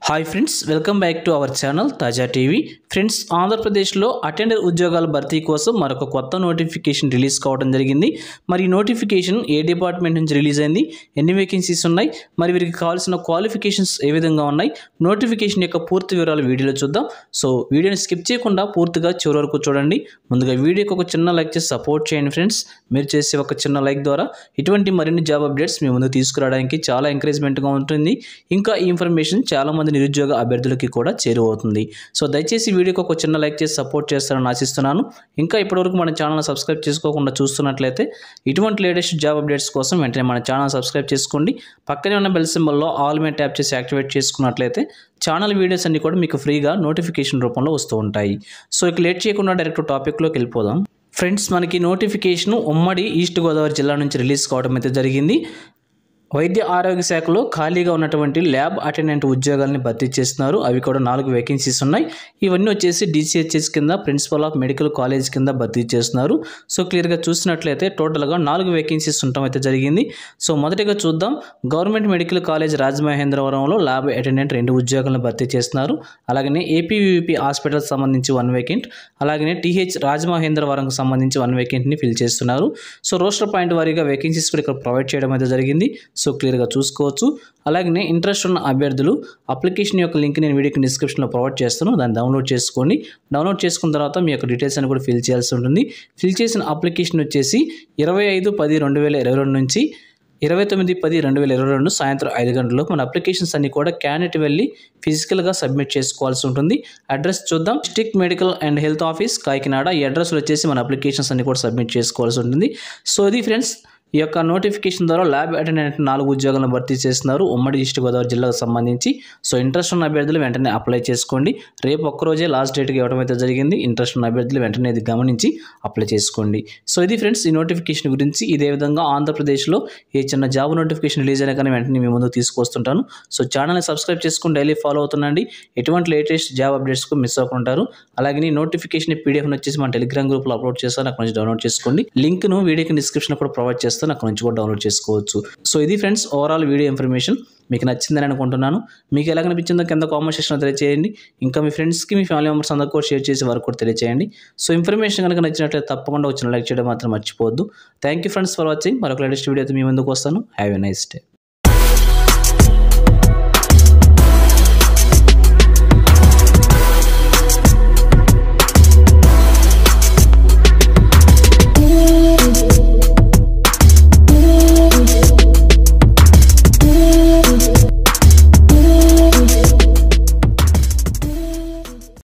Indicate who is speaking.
Speaker 1: hi friends welcome back to our channel Taja TV friends ఆంధ్రప్రదేశ్లో attender ఉద్యోగాల భర్తీ కోసం మరొక కొత్త నోటిఫికేషన్ రిలీజ్ కావడం జరిగింది మరి ఈ నోటిఫికేషన్ ఏ డిపార్ట్మెంట్ నుంచి రిలీజ్ అయింది ఎన్ని వేకెన్సీస్ ఉన్నాయి మరి వీరికి కావాల్సిన క్వాలిఫికేషన్స్ ఏ విధంగా ఉన్నాయి నోటిఫికేషన్ యొక్క పూర్తి వివరాలు వీడియోలో చూద్దాం సో వీడియోని స్కిప్ చేయకుండా పూర్తిగా చివరి వరకు చూడండి ముందుగా వీడియోకి ఒక చిన్న లైక్ చేసి సపోర్ట్ చేయండి ఫ్రెండ్స్ మీరు చేసే ఒక చిన్న లైక్ ద్వారా ఇటువంటి మరిన్ని జాబ్ అప్డేట్స్ మీ ముందుకు తీసుకురావడానికి చాలా ఎంకరేజ్మెంట్గా ఉంటుంది ఇంకా ఈ ఇన్ఫర్మేషన్ చాలా మంది నిరుద్యోగ అభ్యర్థులకి కూడా చేరువవుతుంది సో దయచేసి వీడియోకి ఒక చిన్న లైక్ చేసి సపోర్ట్ చేస్తారని ఆశిస్తున్నాను ఇంకా ఇప్పటివరకు మన ఛానల్ సబ్స్క్రైబ్ చేసుకోకుండా చూస్తున్నట్లయితే ఇటువంటి లేటెస్ట్ జాబ్ అప్డేట్స్ కోసం వెంటనే మన ఛానల్ సబ్స్క్రైబ్ చేసుకోండి పక్కనే ఉన్న బెల్ సింబల్లో ఆల్ మే ట్యాప్ చేసి యాక్టివేట్ చేసుకున్నట్లయితే ఛానల్ వీడియోస్ అన్ని కూడా మీకు ఫ్రీగా నోటిఫికేషన్ రూపంలో వస్తూ ఉంటాయి సో ఇక లేట్ చేయకుండా డైరెక్ట్ టాపిక్లోకి వెళ్ళిపోదాం ఫ్రెండ్స్ మనకి నోటిఫికేషన్ ఉమ్మడి ఈస్ట్ గోదావరి జిల్లా నుంచి రిలీజ్ కావడం అయితే జరిగింది వైద్య ఆరోగ్య శాఖలో ఖాళీగా ఉన్నటువంటి ల్యాబ్ అటెండెంట్ ఉద్యోగాల్ని భర్తీ చేస్తున్నారు అవి కూడా నాలుగు వేకెన్సీస్ ఉన్నాయి ఇవన్నీ వచ్చేసి డిసిహెచ్ఎస్ కింద ప్రిన్సిపల్ ఆఫ్ మెడికల్ కాలేజ్ కింద భర్తీ చేస్తున్నారు సో క్లియర్గా చూసినట్లయితే టోటల్గా నాలుగు వేకెన్సీస్ ఉండటం అయితే జరిగింది సో మొదటిగా చూద్దాం గవర్నమెంట్ మెడికల్ కాలేజ్ రాజమహేంద్రవరంలో ల్యాబ్ అటెండెంట్ రెండు ఉద్యోగాలను భర్తీ చేస్తున్నారు అలాగనే ఏపీవీపీ హాస్పిటల్ సంబంధించి వన్ వేకెంట్ అలాగనే టీహెచ్ రాజమహేంద్రవరంకు సంబంధించి వన్ వేకెంట్ని ఫిల్ చేస్తున్నారు సో రోస్టర్ పాయింట్ వారీగా వేకెన్సీస్ కూడా ఇక్కడ ప్రొవైడ్ చేయడం అయితే జరిగింది సో క్లియర్గా చూసుకోవచ్చు అలాగనే ఇంట్రెస్ట్ ఉన్న అభ్యర్థులు అప్లికేషన్ యొక్క లింక్ నేను వీడియోకి డిస్క్రిప్షన్లో ప్రొవైడ్ చేస్తాను దాన్ని డౌన్లోడ్ చేసుకోండి డౌన్లోడ్ చేసుకున్న తర్వాత మీ యొక్క డీటెయిల్స్ అని కూడా ఫిల్ చేయాల్సి ఉంటుంది ఫిల్ చేసిన అప్లికేషన్ వచ్చేసి ఇరవై ఐదు పది రెండు వేల ఇరవై రెండు నుంచి ఇరవై తొమ్మిది పది రెండు వేల ఇరవై రెండు సాయంత్రం ఐదు గంటలకు మన అప్లికేషన్స్ అన్ని కూడా క్యాండిడేట్ వెళ్ళి ఫిజికల్గా సబ్మిట్ చేసుకోవాల్సి ఉంటుంది అడ్రస్ చూద్దాం district medical and health office Kakinada ఈ అడ్రస్లో వచ్చేసి మన అప్లికేషన్స్ అన్ని కూడా సబ్మిట్ చేసుకోవాల్సి ఉంటుంది సో ఇది ఫ్రెండ్స్ ఈ యొక్క నోటిఫికేషన్ ద్వారా ల్యాబ్ అటెండెంట్ నాలుగు ఉద్యోగాలను భర్తీ చేస్తున్నారు ఉమ్మడి ఈస్ట్ గోదావరి జిల్లాకు సంబంధించి సో ఇంట్రెస్ట్ ఉన్న అభ్యర్థులు వెంటనే అప్లై చేసుకోండి రేపు ఒక్కరోజే లాస్ట్ డేట్కి ఇవ్వడం అయితే జరిగింది ఇంట్రెస్ట్ ఉన్న అభ్యర్థులు వెంటనే ఇది గమనించి అప్లై చేసుకోండి సో ఇది ఫ్రెండ్స్ ఈ నోటిఫికేషన్ గురించి ఇదే విధంగా ఆంధ్రప్రదేశ్లో ఏ చిన్న జాబ్ నోటిఫికేషన్ రిలీజ్ అయినా కానీ వెంటనే మీ ముందుకు తీసుకొస్తుంటాను సో ఛానల్ని సబ్స్క్రైబ్ చేసుకుని డైలీ ఫాలో అవుతుండండి ఎటువంటి లేటెస్ట్ జాబ్ అప్డేట్స్కు మిస్ అవ్వకుంటారు అలాగే ఈ నోటిఫికేషన్ పీడిఎఫ్ వచ్చేసి మన టెలిగ్రామ్ గ్రూప్లో అప్లోడ్ చేస్తాను అక్కడ నుంచి డౌన్లోడ్ చేసుకోండి లింక్ను వీడియోకి డిస్క్రిప్షన్ కూడా ప్రొవైడ్ చేస్తాను అక్కడ నుంచి కూడా డౌన్లోడ్ చేసుకోవచ్చు సో ఇది ఫ్రెండ్స్ ఓవరాల్ వీడియో ఇన్ఫర్మేషన్ మీకు నచ్చిందని అనుకుంటున్నాను మీకు ఎలా కనిపించిందో కింద కామెంట్ సెక్షన్లో తెలియజేయండి ఇంకా మీ ఫ్రెండ్స్కి మీ ఫ్యామిలీ మెంబర్స్ అందరూ కూడా షేర్ చేసి వారికి కూడా తెలియజేయండి సో ఇన్ఫర్మేషన్ కనుక నచ్చినట్లయితే తప్పకుండా వచ్చిన లైక్ చేయడం మాత్రం మర్చిపోవద్దు thank you friends for watching మరొక లేటెస్ట్ వీడియోతో మీ ముందుకు వస్తాను హ్యావ్ ఎ నైస్ డే